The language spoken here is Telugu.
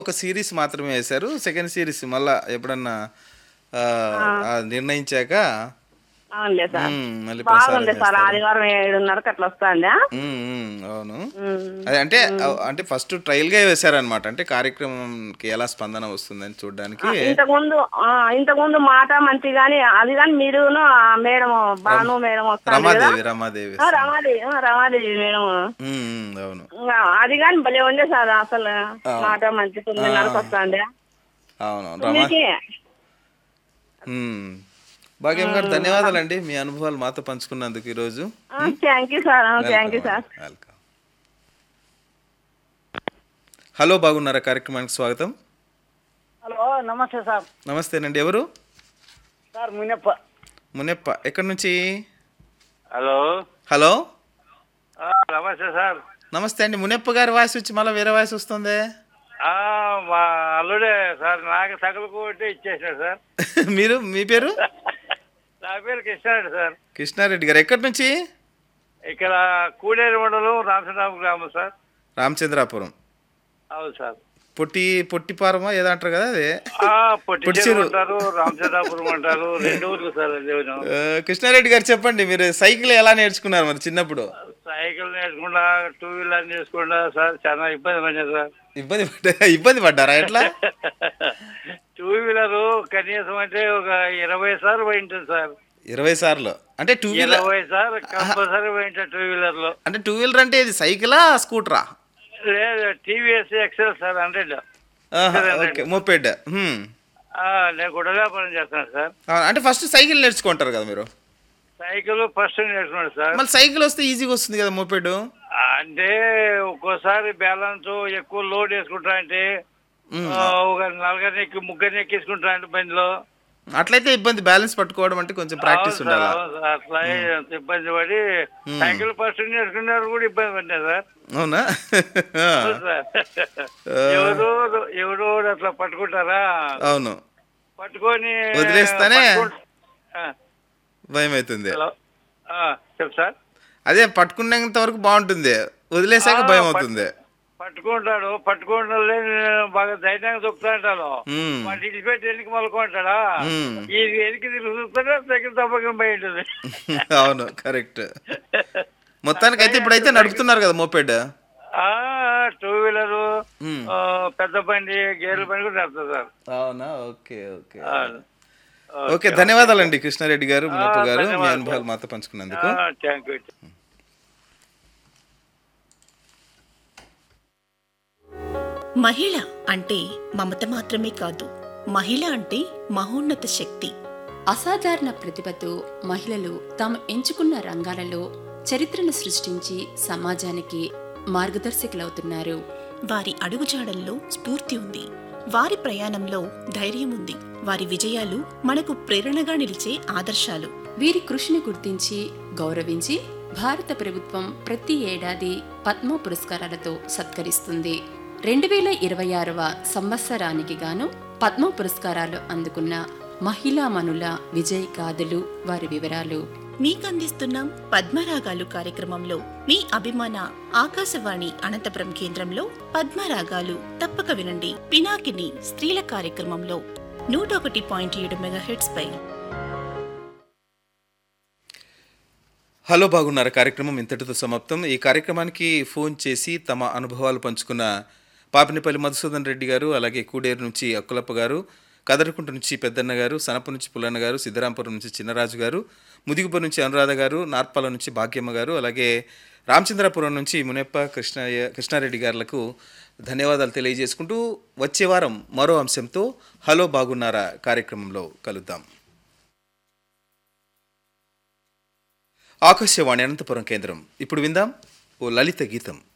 ఒక సిరీస్ మాత్రమే వేశారు సెకండ్ సిరీస్ మళ్ళా ఎప్పుడన్నా ఆ, ఆ నిర్ణయించాక అవునులే సార్ మ్మ్, మళ్ళీ ప్రసారం బాగుంది సార్ చేస్తారు. ఆదివారం ఏడున్నరకు అట్లా వస్తుందా మ్మ్, మ్మ్, అవును అదే అంటే అంటే ఫస్ట్ ట్రయల్ గా వేశారనమాట అంటే కార్యక్రమంకి ఎలా స్పందన వస్తుందని చూడడానికి ఇంతకుముందు ఆ, ఇంతకుముందు మాట మంచి గాని అది కానీ మీరును ఆ మేడం బాను మేడం వస్తాను కదా రమాదేవి రమాదేవి ఆ, రమాదేవి ఆ, రమాదేవి మేడం మ్మ్, మ్మ్, అవును ఇంకా అది కానీ భలే ఉంది సార్ అసలు మాట మంచి తొమ్మిదిన్నరకు వస్తుందా అవును రమా మీకే మ్మ్. భాగ్యం గారు ధన్యవాదాలండి మీ అనుభవాలు మాతో పంచుకున్నందుకు ఈరోజు thank you sir thank you sir welcome hello బాగున్నారా కార్యక్రమానికి స్వాగతం హలో నమస్తే సార్ నమస్తేనండి ఎవరు సార్ మునప్ప మునెప్ప ఎక్కడి నుంచి హలో హలో ఆ, నమస్తే సార్ నమస్తే అండి మునెప్ప గారి వాయిస్ వచ్చి మళ్ళీ వేరే వాయిస్ వస్తుంది ఆ, మా అల్లుడే సార్ నాకు సగలు కొట్టి ఇచ్చేసాడు సార్ మీరు మీ పేరు నా పేరు కృష్ణారెడ్డి సార్ కృష్ణారెడ్డి గారు ఎక్కడి నుంచి ఇక్కడ కూడేరు మండలం రామచంద్రామ గ్రామం సార్ రామచంద్రాపురం అవును సార్ పొట్టి పొట్టిపారమా ఏదో అంటారు కదా అదే ఆ, పొట్టిచేరు అంటారు రామచంద్రాపురం అంటారు రెండు ఊర్లు సార్ దేవుని ఆ, కృష్ణారెడ్డి గారు చెప్పండి మీరు సైకిల్ ఎలా నేర్చుకున్నారు మరి చిన్నప్పుడు సైకిల్ నేర్చుకుంటా టూ వీలర్ నేర్చుకుంటా సార్ చాలా ఇబ్బంది పడినా సార్ ఇబ్బంది పడ్డా ఇబ్బంది పడ్డారా ఎట్లా టూ వీలర్ కనీసం అంటే ఒక ఇరవై సార్లు పోయింటుంది సార్ ఇరవై సార్లు అంటే టూ వీలర్ ఇరవై సార్లు కంపల్సరీ పోయింటా టూ వీలర్ లో అంటే టూ వీలర్ అంటే ఇది సైకిలా స్కూటరా లేదు TVS Excel sir hundred okay moped hmm. నేను గుడ్డ వ్యాపారం చేస్తాను సార్ ఆ, అంటే ఫస్ట్ సైకిల్ నేర్చుకుంటారు కదా మీరు సైకిల్ ఫస్ట్ నేర్చుకున్నాడు సార్ మళ్ళీ సైకిల్ వస్తే ఈజీగా వస్తుంది కదా మోపెడ్ అంటే ఒక్కోసారి బ్యాలెన్స్ ఎక్కువ లోడ్ వేసుకుంటా అంటే ఆ, ఒక నలుగురిని ఎక్కి ముగ్గురిని ఎక్కించుకుంటా అంటే బండిలో అట్లయితే ఇబ్బంది బ్యాలెన్స్ పట్టుకోవడం అంటే కొంచెం ప్రాక్టీస్ అవును సార్, ఉండాలి అవును సార్, అట్లా అంత ఇబ్బంది పడి సైకిల్ ఫస్ట్ నేర్చుకున్నారు కూడా ఇబ్బంది పడినా సార్ అవునా ఆ, అవును సార్ ఎవరో ఎవరో అట్లా పట్టుకుంటారా అవును పట్టుకొని వదిలేస్తానే? పట్టుకుంట- ఆ, భయం అవుతుంది హలో ఆ, చెప్పు సార్ అదే పట్టుకునేంత వరకు బాగుంటుంది వదిలేసాక భయం అవుతుంది పట్టుకుంటాడు పట్టుకుంటే బాగా ధైర్యంగా దొక్కుతా అంటాను మ్మ్. వాటి ఇడిచిపెట్టి వెనక్కి మలుకుంటాడా మ్మ్. ఈ వెనక్కి తిరిగి చూస్తాడా దగ్గర తప్పకం పోయి ఉంటుంది అవును కరెక్ట్ మొత్తానికి అయితే ఇప్పుడైతే నడుపుతున్నారు కదా మోపెడ్ ఆ టూ వీలరు మ్మ్. ఆ, పెద్ద బండి గేర్ల బండి కూడా నడుస్తుంది సార్ అవునా ఓకే ఓకే ఆ, ఓకే ధన్యవాదాలండి కృష్ణారెడ్డి గారు మునప్ప గారు మీ ధన్యవాదాలు. అనుభవాలు మాతో పంచుకున్నందుకు ఆ, థ్యాంక్ యూ మహిళ అంటే మమత మాత్రమే కాదు మహిళ అంటే మహోన్నత శక్తి అసాధారణ ప్రతిభతో మహిళలు తాము ఎంచుకున్న రంగాలలో చరిత్రను సృష్టించి సమాజానికి మార్గదర్శకులవుతున్నారు వారి అడుగుజాడల్లో స్ఫూర్తి ఉంది వారి ప్రయాణంలో ధైర్యం ఉంది వారి విజయాలు మనకు ప్రేరణగా నిలిచే ఆదర్శాలు వీరి కృషిని గుర్తించి గౌరవించి భారత ప్రభుత్వం ప్రతి ఏడాది పద్మ పురస్కారాలతో సత్కరిస్తుంది రెండు వేల ఇరవై ఆరవ సంవత్సరానికి గాను పద్మ పురస్కారాలు అందుకున్న మహిళామణుల విజయ్ గాథలు వారి వివరాలు మీకందిస్తున్నాం పద్మరాగాలు కార్యక్రమంలో మీ అభిమాన ఆకాశవాణి అనంతపురం కేంద్రంలో పద్మరాగాలు తప్పక వినండి పినాకిని స్త్రీల కార్యక్రమంలో నూట ఒకటి పాయింట్ ఏడు మెగాహెట్స్ పై హలో బాగున్నారు కార్యక్రమం ఇంతటితో సమాప్తం ఈ కార్యక్రమానికి ఫోన్ చేసి తమ అనుభవాలు పంచుకున్న పాపినిపల్లి మధుసూదన్ రెడ్డి గారు అలాగే కూడేరు నుంచి అక్కులప్ప గారు కదరకుంట నుంచి పెద్దన్న గారు సనప నుంచి పుల్లన్న గారు సిద్ధరాంపురం నుంచి చిన్నరాజు గారు ముదిగుపూర్ నుంచి అనురాధ గారు నార్పాల నుంచి భాగ్యమ్మ గారు అలాగే రామచంద్రపురం నుంచి మునెప్ప కృష్ణయ్య కృష్ణారెడ్డి గారులకు ధన్యవాదాలు తెలియజేసుకుంటూ వచ్చే వారం మరో అంశంతో హలో బాగున్నారా కార్యక్రమంలో కలుద్దాం ఆకాశవాణి అనంతపురం కేంద్రం ఇప్పుడు విందాం ఓ లలిత గీతం